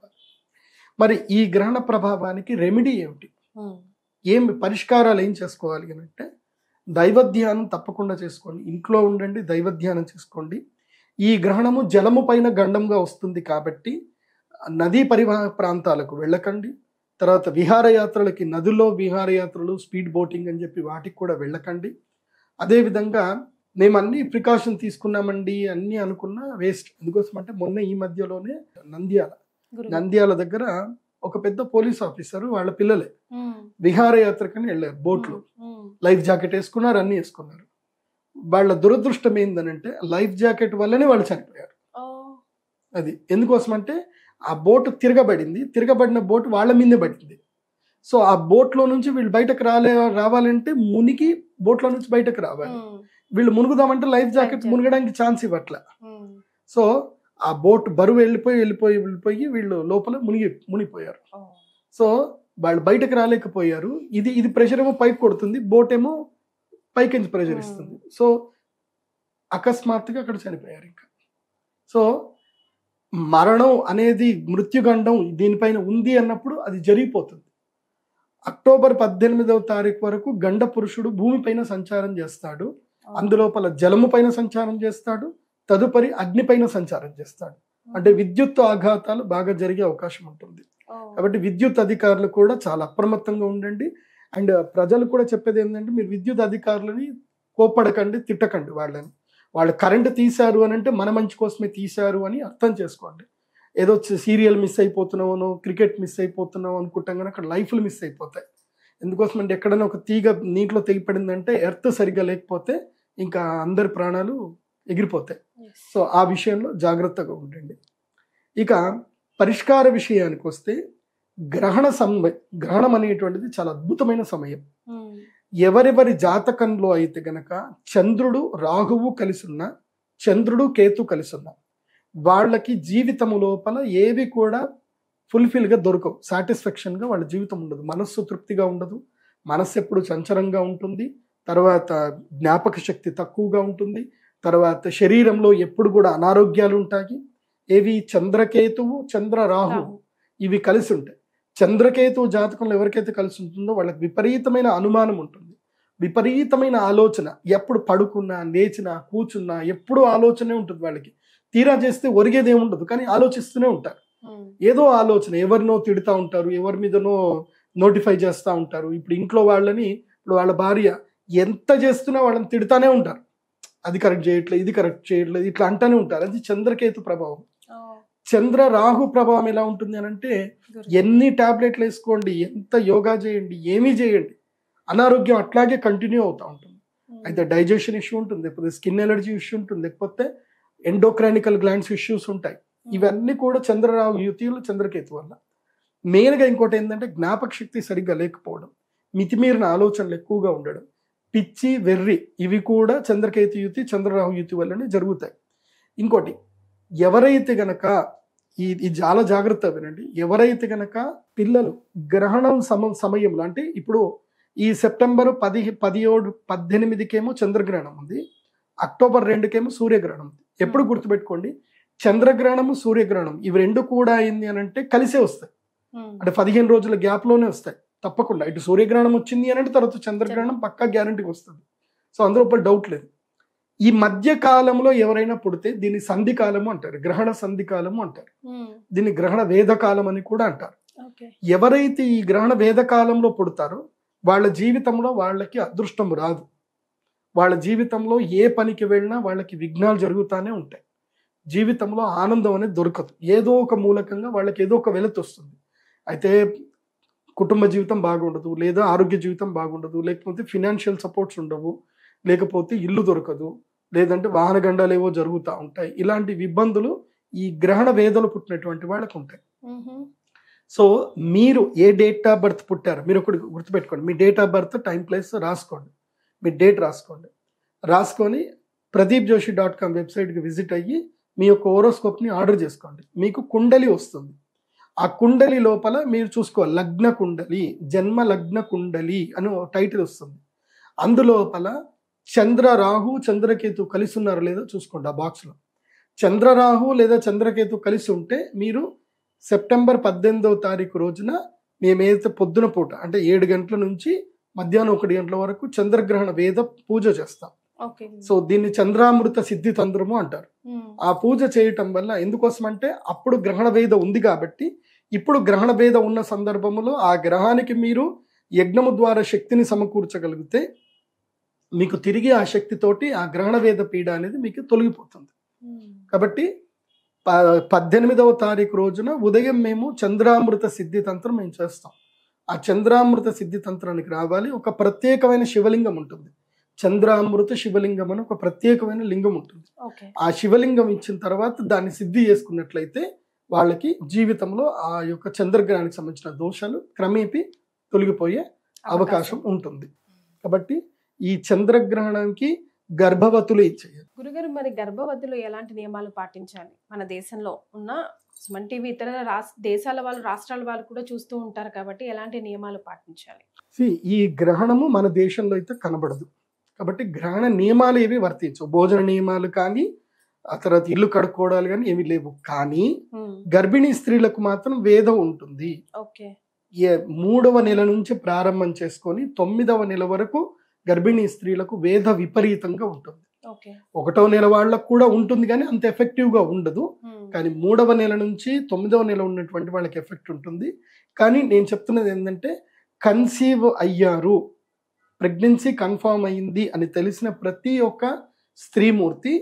మరి ఈ గ్రహణ ప్రభావానికి రెమెడీ ఏమిటి
ఉమ్,
ఏం పరిష్కారాలు ఏం చేసుకోవాలి అని అంటే దైవధ్యానం తప్పకుండా చేసుకోండి ఇంట్లో ఉండండి దైవధ్యానం చేసుకోండి ఈ గ్రహణము జలము పైన గండంగా వస్తుంది కాబట్టి నదీ పరివాహ ప్రాంతాలకు వెళ్ళకండి తర్వాత విహారయాత్రలకి నదుల్లో విహారయాత్రలు స్పీడ్ బోటింగ్ అని చెప్పి వాటికి కూడా వెళ్ళకండి అదేవిధంగా మేము అన్ని ప్రికాషన్ తీసుకున్నామండి అన్నీ అనుకున్నా వేస్ట్ ఎందుకోసం అంటే మొన్న ఈ మధ్యలోనే నంద్యాల
గురుగారు
నంద్యాల దగ్గర ఒక పెద్ద పోలీస్ ఆఫీసర్ వాళ్ళ పిల్లలే
ఉమ్,
విహారయాత్రకని వెళ్ళారు బోట్లో
ఉమ్,
లైఫ్ జాకెట్ వేసుకున్నారు అన్ని వేసుకున్నారు వాళ్ళ దురదృష్టం ఏందనంటే లైఫ్ జాకెట్ వల్లనే వాళ్ళు చనిపోయారు
ఓ
అది ఎందుకోసం అంటే ఆ బోట్ తిరగబడింది తిరగబడిన బోట్ వాళ్ళ మీదే పడింది సో ఆ బోట్లో నుంచి వీళ్ళు బయటకు రాలే రావాలంటే మునిగి బోట్లో నుంచి బయటకు రావాలి
ఉమ్,
వీళ్ళు మునుగుదామంటే లైఫ్ జాకెట్
jacket.
మునగడానికి ఛాన్స్ ఇవ్వట్ల
ఉమ్,
సో ఆ బోట్ బరువు వెళ్ళిపోయి వెళ్ళిపోయి వెళ్ళిపోయి వీళ్ళు లోపల మునిగి మునిగిపోయారు
ఓ
సో వాళ్ళు బయటకు రాలేకపోయారు ఇది ఇది ప్రెషర్ ఏమో పైకి కొడుతుంది బోట్ ఏమో పైకి ప్రెషర్
Hmm.
ఇస్తుంది సో అకస్మాత్తుగా అక్కడ చనిపోయారు ఇంకా సో మరణం అనేది మృత్యుగండం దీనిపైన ఉంది అన్నప్పుడు అది జరిగిపోతుంది అక్టోబర్ పద్దెనిమిదవ తారీఖు వరకు గండ పురుషుడు భూమిపైన సంచారం చేస్తాడు
ఓ.
అందులోపల జలము పైన సంచారం చేస్తాడు తదుపరి అగ్నిపైన సంచారం చేస్తాడు అంటే విద్యుత్ ఆఘాతాలు బాగా జరిగే అవకాశం ఉంటుంది
ఓ
కాబట్టి విద్యుత్ అధికారులు కూడా చాలా అప్రమత్తంగా ఉండండి అండ్ ప్రజలు కూడా చెప్పేది ఏంటంటే మీరు విద్యుత్ అధికారులని కోపడకండి తిట్టకండి వాళ్ళని వాళ్ళు కరెంట్ తీశారు అని అంటే మన మంచి కోసమే తీశారు అని అర్థం చేసుకోండి ఏదో సీరియల్ మిస్ అయిపోతున్నామనో క్రికెట్ మిస్ అయిపోతున్నాం అనుకుంటాం కానీ అక్కడ లైఫ్లు మిస్ అయిపోతాయి ఎందుకోసం అంటే ఎక్కడైనా ఒక తీగ నీటిలో తెగిపడిందంటే ఎర్త్ సరిగ్గా లేకపోతే ఇంకా అందరి ప్రాణాలు ఎగిరిపోతాయి సో ఆ విషయంలో జాగ్రత్తగా ఉండండి ఇక పరిష్కార విషయానికి వస్తే గ్రహణ సమయం గ్రహణం అనేటువంటిది చాలా అద్భుతమైన సమయం
ఉమ్,
ఎవరెవరి జాతకంలో అయితే గనక చంద్రుడు రాహువు కలిసి ఉన్న చంద్రుడు కేతు కలిసి ఉన్న వాళ్ళకి జీవితము లోపల ఏవి కూడా ఫుల్ఫిల్గా దొరకవు సాటిస్ఫాక్షన్గా వాళ్ళ జీవితం ఉండదు మనస్సు తృప్తిగా ఉండదు మనస్సు ఎప్పుడు చంచలంగా ఉంటుంది తర్వాత జ్ఞాపక శక్తి తక్కువగా ఉంటుంది తర్వాత శరీరంలో ఎప్పుడు కూడా అనారోగ్యాలు ఉంటాయి ఏవి చంద్రకేతువు చంద్ర రాహు
రాహు.
ఇవి కలిసి ఉంటాయి చంద్రకేతు జాతకంలో ఎవరికైతే కలిసి ఉంటుందో వాళ్ళకి విపరీతమైన అనుమానం ఉంటుంది విపరీతమైన ఆలోచన ఎప్పుడు పడుకున్నా లేచినా కూర్చున్నా ఎప్పుడు ఆలోచనే ఉంటుంది వాళ్ళకి తీరా చేస్తే ఒరిగేది ఏముండదు కానీ ఆలోచిస్తూనే ఉంటారు
ఉమ్,
ఏదో ఆలోచన ఎవరినో తిడుతూ ఉంటారు ఎవరి మీదనో నోటిఫై చేస్తూ ఉంటారు ఇప్పుడు ఇంట్లో వాళ్ళని ఇప్పుడు వాళ్ళ భార్య ఎంత చేస్తున్నా వాళ్ళని తిడుతానే ఉంటారు అది కరెక్ట్ చేయట్లేదు ఇది కరెక్ట్ చేయట్లేదు ఇట్లా అంటానే ఉంటారు అది చంద్రకేతు ప్రభావం
ఓ,
చంద్ర రాహు ప్రభావం ఎలా ఉంటుంది అని అంటే
గురు.
ఎన్ని టాబ్లెట్లు వేసుకోండి ఎంత యోగా చేయండి ఏమీ చేయండి అనారోగ్యం అట్లాగే కంటిన్యూ అవుతూ ఉంటుంది
ఉమ్,
అయితే డైజెషన్ ఇష్యూ ఉంటుంది లేకపోతే స్కిన్ ఎలర్జీ ఇష్యూ ఉంటుంది లేకపోతే ఎండోక్రానికల్ గ్లాండ్స్ ఇష్యూస్ ఉంటాయి
ఉమ్,
ఇవన్నీ కూడా చంద్రరావు యుతిలు చంద్రకేతు వల్ల మెయిన్గా ఇంకోటి ఏంటంటే జ్ఞాపక శక్తి సరిగ్గా లేకపోవడం మితిమీరిన ఆలోచనలు ఎక్కువగా ఉండడం పిచ్చి వెర్రి ఇవి కూడా చంద్రకేతు యుతి చంద్రరాహు యుతి వల్లనే జరుగుతాయి ఇంకోటి ఎవరైతే గనక ఈ ఈ చాలా జాగ్రత్త వినండి ఎవరైతే గనక పిల్లలు గ్రహణం సమ సమయంలో అంటే ఇప్పుడు ఈ సెప్టెంబర్ పది పదిహేడు పద్దెనిమిదికేమో చంద్రగ్రహణం ఉంది అక్టోబర్ రెండుకేమో సూర్యగ్రహణం ఉంది ఎప్పుడు గుర్తుపెట్టుకోండి చంద్రగ్రహణము సూర్యగ్రహణం ఇవి రెండు కూడా అయింది అని అంటే కలిసే వస్తాయి
ఉమ్,
అంటే పదిహేను రోజుల గ్యాప్ లోనే వస్తాయి తప్పకుండా ఇటు సూర్యగ్రహణం వచ్చింది అని అంటే తర్వాత చంద్రగ్రహణం పక్కా గ్యారంటీకి వస్తుంది సో అందులో ఒక డౌట్ లేదు ఈ మధ్య కాలంలో ఎవరైనా పుడితే దీన్ని సంధి కాలము అంటారు గ్రహణ సంధి కాలము అంటారు
ఉమ్,
దీన్ని గ్రహణ వేద కాలం అని కూడా అంటారు
ఓకే
ఎవరైతే ఈ గ్రహణ వేద కాలంలో పుడతారో వాళ్ళ జీవితంలో వాళ్ళకి అదృష్టం రాదు వాళ్ళ జీవితంలో ఏ పనికి వెళ్ళినా వాళ్ళకి విఘ్నాలు జరుగుతూనే ఉంటాయి జీవితంలో ఆనందం అనేది దొరకదు ఏదో ఒక మూలకంగా వాళ్ళకి ఏదో ఒక వెలుతు వస్తుంది అయితే కుటుంబ జీవితం బాగుండదు లేదా ఆరోగ్య జీవితం బాగుండదు లేకపోతే ఫినాన్షియల్ సపోర్ట్స్ ఉండవు లేకపోతే ఇల్లు దొరకదు లేదంటే వాహన గండాలు ఏవో జరుగుతూ ఉంటాయి ఇలాంటి ఇబ్బందులు ఈ గ్రహణ వేదలు పుట్టినటువంటి వాళ్ళకు ఉంటాయి
ఉహు,
సో మీరు ఏ డేట్ ఆఫ్ బర్త్ పుట్టారు మీరు ఒకటి గుర్తుపెట్టుకోండి మీ date of birth time place రాసుకోండి మీ డేట్ రాసుకోండి రాసుకొని ప్రదీప్ జోషి డాట్ కామ్ వెబ్సైట్కి విజిట్ అయ్యి మీ యొక్క ఓరోస్కోప్ని ఆర్డర్ చేసుకోండి మీకు కుండలి వస్తుంది ఆ కుండలి లోపల మీరు చూసుకోవాలి లగ్న కుండలి జన్మ లగ్న కుండలి అని ఒక టైటిల్ వస్తుంది అందులోపల చంద్ర రాహు చంద్రకేతు కలిసి ఉన్నారో లేదో చూసుకోండి ఆ బాక్స్లో చంద్రరాహు లేదా చంద్రకేతు కలిసి ఉంటే మీరు సెప్టెంబర్ పద్దెనిమిదవ తారీఖు రోజున మేమైతే పొద్దున పూట అంటే ఏడు గంటల నుంచి మధ్యాహ్నం ఒకటి గంటల వరకు చంద్రగ్రహణ వేద పూజ చేస్తాం
ఓకే
సో దీన్ని చంద్రామృత సిద్ధి తంత్రము అంటారు
ఉమ్,
ఆ పూజ చేయటం వల్ల ఎందుకోసం అంటే అప్పుడు గ్రహణ భేద ఉంది కాబట్టి ఇప్పుడు గ్రహణ భేద ఉన్న సందర్భంలో ఆ గ్రహానికి మీరు యజ్ఞము ద్వారా శక్తిని సమకూర్చగలిగితే మీకు తిరిగి ఆ శక్తితోటి ఆ గ్రహణ వేద పీడ అనేది మీకు తొలగిపోతుంది
ఉమ్,
కాబట్టి ప- పద్దెనిమిదవ తారీఖు రోజున ఉదయం మేము చంద్రామృత సిద్ధి తంత్రం మేము చేస్తాం ఆ చంద్రామృత సిద్ధి తంత్రానికి రావాలి ఒక ప్రత్యేకమైన శివలింగం ఉంటుంది చంద్రామృత శివలింగం అని ఒక ప్రత్యేకమైన లింగం ఉంటుంది
ఓకే
ఆ శివలింగం ఇచ్చిన తర్వాత దాన్ని సిద్ధి చేసుకున్నట్లయితే వాళ్ళకి జీవితంలో ఆ యొక్క చంద్రగ్రహానికి సంబంధించిన దోషాలు క్రమేపీ తొలగిపోయే అవకాశం ఉంటుంది కాబట్టి ఈ చంద్రగ్రహణానికి గర్భవతులు ఇచ్చేయాలి
గురుగారు మరి గర్భవతులు ఎలాంటి నియమాలు పాటించాలి మన దేశంలో ఉన్న సుమన్ టీవీ ఇతర రాష్ట్ర దేశాల వాళ్ళు రాష్ట్రాల వాళ్ళు కూడా చూస్తూ ఉంటారు కాబట్టి ఎలాంటి నియమాలు పాటించాలి
See, ఈ గ్రహణము మన దేశంలో అయితే కనబడదు కాబట్టి గ్రహణ నియమాలు ఏవి వర్తించవు భోజన నియమాలు కానీ ఆ తర్వాత ఇల్లు కడుక్కోవడాలు కానీ ఏమి లేవు కానీ
ఉమ్,
గర్భిణీ స్త్రీలకు మాత్రం వేదం ఉంటుంది
ఓకే
ఏ మూడవ నెల నుంచి ప్రారంభం చేసుకొని తొమ్మిదవ నెల వరకు గర్భిణీ స్త్రీలకు వేద విపరీతంగా ఉంటుంది
ఓకే
ఒకటో నెల వాళ్ళకు కూడా ఉంటుంది కానీ అంత ఎఫెక్టివ్గా ఉండదు
ఉమ్,
కానీ మూడవ నెల నుంచి తొమ్మిదవ నెల ఉన్నటువంటి వాళ్ళకి ఎఫెక్ట్ ఉంటుంది కానీ నేను చెప్తున్నది ఏంటంటే కన్సీవ్ అయ్యారు ప్రెగ్నెన్సీ కన్ఫామ్ అయింది అని తెలిసిన ప్రతి ఒక్క స్త్రీమూర్తి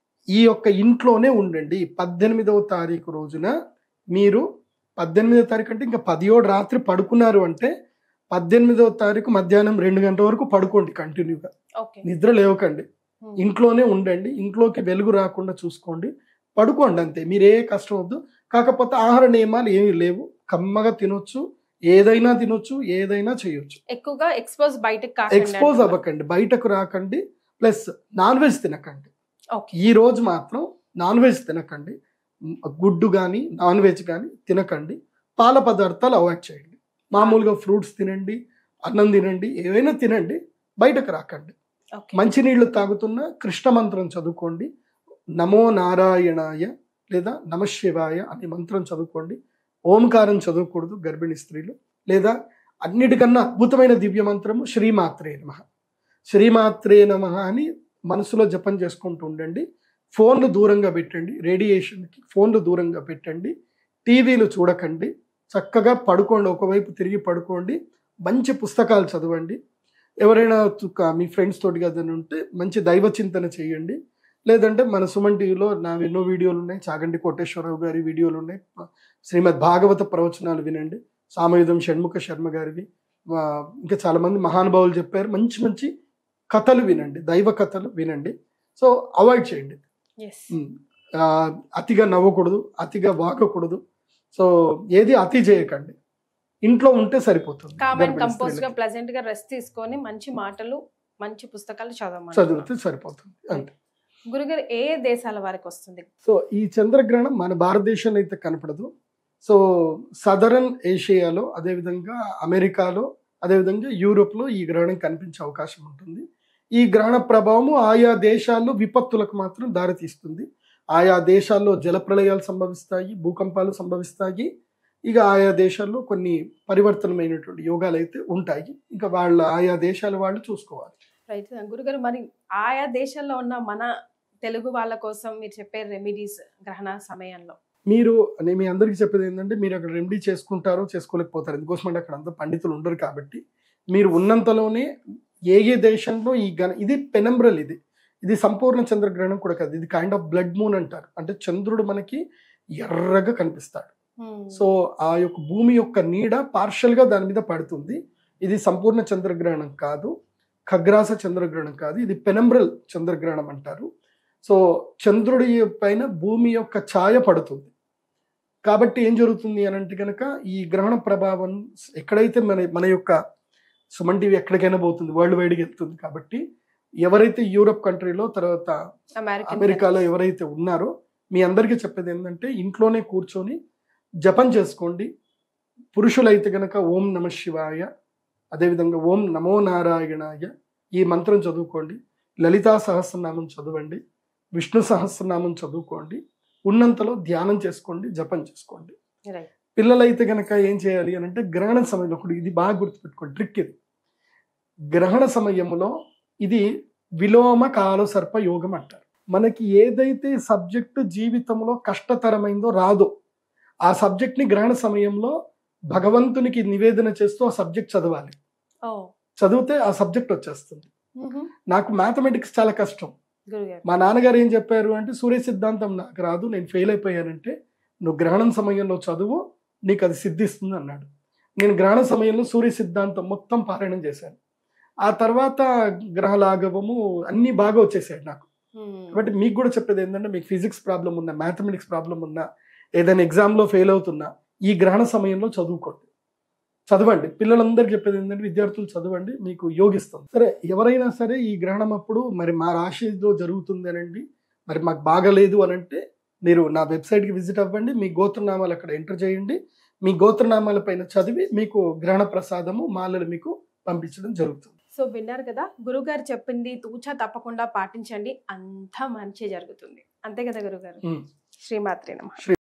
ఈ యొక్క ఇంట్లోనే ఉండండి పద్దెనిమిదవ తారీఖు రోజున మీరు పద్దెనిమిదవ తారీఖు అంటే ఇంకా పదిహేడు రాత్రి పడుకున్నారు అంటే పద్దెనిమిదవ తారీఖు మధ్యాహ్నం రెండు గంటల వరకు పడుకోండి కంటిన్యూగా
ఓకే
నిద్ర లేవకండి ఇంట్లోనే ఉండండి ఇంట్లోకి వెలుగు రాకుండా చూసుకోండి పడుకోండి అంతే మీరు ఏ కష్టం వద్దు కాకపోతే ఆహార నియమాలు ఏమీ లేవు కమ్మగా తినొచ్చు ఏదైనా తినొచ్చు ఏదైనా చేయొచ్చు
ఎక్కువగా ఎక్స్పోజ్ బయటకు కాకండి
ఎక్స్పోజ్
అంటున్నారు.
అవ్వకండి బయటకు రాకండి ప్లస్ నాన్ వెజ్ తినకండి
ఓకే
ఈ రోజు మాత్రం నాన్ వెజ్ తినకండి మ్, గుడ్డు కానీ నాన్ వెజ్ కానీ తినకండి పాల పదార్థాలు అవాయిడ్ చేయండి మామూలుగా ఫ్రూట్స్ తినండి అన్నం తినండి ఏవైనా తినండి బయటకు రాకండి
ఓకే
మంచినీళ్ళు తాగుతున్న కృష్ణ మంత్రం చదువుకోండి నమో నారాయణాయ లేదా నమశివాయ అనే మంత్రం చదువుకోండి ఓంకారం చదవకూడదు గర్భిణీ స్త్రీలు లేదా అన్నిటికన్నా అద్భుతమైన దివ్య మంత్రము శ్రీమాత్రే నమ శ్రీమాత్రే నమ అని మనసులో జపం చేసుకుంటూ ఉండండి ఫోన్లు దూరంగా పెట్టండి రేడియేషన్కి ఫోన్లు దూరంగా పెట్టండి టీవీలు చూడకండి చక్కగా పడుకోండి ఒకవైపు తిరిగి పడుకోండి మంచి పుస్తకాలు చదవండి ఎవరైనా తుక- మీ ఫ్రెండ్స్ తోటి ఏదైనా ఉంటే మంచి దైవ చింతన చేయండి లేదంటే మన సుమన్ టీవీలో నా ఎన్నో వీడియోలు ఉన్నాయి చాగంటి కోటేశ్వరరావు గారి వీడియోలు ఉన్నాయి శ్రీమద్ భాగవత ప్రవచనాలు వినండి సామయుధం షణ్ముఖ శర్మ గారివి ఆ, ఇంకా చాలా మంది మహానుభావులు చెప్పారు మంచి మంచి కథలు వినండి దైవ కథలు వినండి సో అవాయిడ్ చేయండి
ఎస్
ఉమ్, ఆ, అతిగా నవ్వకూడదు అతిగా వాగకూడదు సో ఏది అతి చేయకండి ఇంట్లో ఉంటే సరిపోతుంది
కామ్ అండ్
గర్భిణీ
కంపోజ్ గా
స్త్రీలకి.
ప్లెజెంట్ గా రెస్ట్ తీసుకొని మంచి మాటలు మంచి పుస్తకాలు చదవమని
చదివితే సరిపోతుంది అంతే
గురుగారు ఏ ఏ దేశాల వారికి వస్తుంది
సో ఈ చంద్రగ్రహణం మన భారతదేశంలో అయితే కనపడదు సో సదరన్ ఏషియాలో అదేవిధంగా అమెరికాలో అదేవిధంగా యూరోప్లో ఈ గ్రహణం కనిపించే అవకాశం ఉంటుంది ఈ గ్రహణ ప్రభావము ఆయా దేశాల్లో విపత్తులకు మాత్రం దారితీస్తుంది ఆయా దేశాల్లో జలప్రళయాలు సంభవిస్తాయి భూకంపాలు సంభవిస్తాయి ఇక ఆయా దేశాల్లో కొన్ని పరివర్తనమైనటువంటి యోగాలు అయితే ఉంటాయి ఇంకా వాళ్ళ ఆయా దేశాల వాళ్ళు చూసుకోవాలి
రైట్ గురుగారు మరి ఆయా దేశాల్లో ఉన్న మన తెలుగు వాళ్ళ కోసం మీరు చెప్పే రెమెడీస్ గ్రహణ సమయంలో
మీరు నేను మీ అందరికీ చెప్పేది ఏంటంటే మీరు అక్కడ రెమెడీ చేసుకుంటారో చేసుకోలేకపోతారు ఎందుకోసం అంటే అక్కడ అంత పండితులు ఉండరు కాబట్టి మీరు ఉన్నంతలోనే ఏ ఏ దేశంలో ఈ గణ ఇది పెనంబ్రల్ ఇది ఇది సంపూర్ణ చంద్రగ్రహణం కూడా కాదు ఇది కైండ్ ఆఫ్ బ్లడ్ మూన్ అంటారు అంటే చంద్రుడు మనకి ఎర్రగా కనిపిస్తాడు సో ఆ యొక్క భూమి యొక్క నీడ partial గా దాని మీద పడుతుంది ఇది సంపూర్ణ చంద్రగ్రహణం కాదు ఖగ్రాస చంద్రగ్రహణం కాదు ఇది పెనంబ్రల్ చంద్రగ్రహణం అంటారు సో చంద్రుడి పైన భూమి యొక్క ఛాయ పడుతుంది కాబట్టి ఏం జరుగుతుంది అని అంటే కనుక ఈ గ్రహణ ప్రభావం ఎక్కడైతే మన మన యొక్క సుమన్ టీవీ ఎక్కడికైనా పోతుంది వరల్డ్ వైడ్గా వెళ్తుంది కాబట్టి ఎవరైతే యూరప్ కంట్రీలో తర్వాత
అమెరికన్
అమెరికాలో ఎవరైతే ఉన్నారో మీ అందరికీ చెప్పేది ఏంటంటే ఇంట్లోనే కూర్చొని జపం చేసుకోండి పురుషులైతే గనక ఓం నమ శివాయ అదేవిధంగా ఓం నమో నారాయణాయ ఈ మంత్రం చదువుకోండి లలితా సహస్రనామం చదవండి విష్ణు సహస్రనామం చదువుకోండి ఉన్నంతలో ధ్యానం చేసుకోండి జపం చేసుకోండి
రైట్
పిల్లలైతే గనక ఏం చేయాలి అని అంటే గ్రహణ సమయంలో ఒకటి ఇది బాగా గుర్తుపెట్టుకోండి ట్రిక్ ఇది గ్రహణ సమయంలో ఇది విలోమ కాల సర్ప యోగం అంటారు మనకి ఏదైతే సబ్జెక్టు జీవితంలో కష్టతరమైందో రాదో ఆ సబ్జెక్ట్ని గ్రహణ సమయంలో భగవంతునికి నివేదన చేస్తూ ఆ సబ్జెక్ట్ చదవాలి
ఓ
చదివితే ఆ సబ్జెక్ట్ వచ్చేస్తుంది నాకు మ్యాథమెటిక్స్ చాలా కష్టం
గురుగారు
మా నాన్నగారు ఏం చెప్పారు అంటే సూర్య సిద్ధాంతం నాకు రాదు నేను ఫెయిల్ అయిపోయానంటే నువ్వు గ్రహణం సమయంలో చదువు నీకు అది సిద్ధిస్తుంది అన్నాడు నేను గ్రహణ సమయంలో సూర్య సిద్ధాంతం మొత్తం పారాయణం చేశాను ఆ తర్వాత గ్రహలాఘవము అన్నీ బాగా వచ్చేసాయి నాకు కాబట్టి మీకు కూడా చెప్పేది ఏంటంటే మీకు ఫిజిక్స్ ప్రాబ్లం ఉన్నా మ్యాథమెటిక్స్ ప్రాబ్లం ఉన్నా ఏదైనా ఎగ్జామ్లో ఫెయిల్ అవుతున్నా ఈ గ్రహణ సమయంలో చదువుకోండి చదవండి పిల్లలందరికీ చెప్పేది ఏంటంటే విద్యార్థులు చదవండి మీకు యోగిస్తుంది సరే ఎవరైనా సరే ఈ గ్రహణం అప్పుడు మరి మా రాశిలో జరుగుతుంది అనండి మరి మాకు బాగలేదు అని అంటే మీరు నా వెబ్సైట్కి విజిట్ అవ్వండి మీ గోత్రనామాలు అక్కడ ఎంటర్ చేయండి మీ గోత్రనామాల పైన చదివి మీకు గ్రహణ ప్రసాదము మాలలు మీకు పంపించడం జరుగుతుంది
సో విన్నారు కదా గురుగారు చెప్పింది తూచా తప్పకుండా పాటించండి అంతా మంచి జరుగుతుంది అంతే కదా గురుగారు
ఉమ్.
శ్రీమాత్రే నమ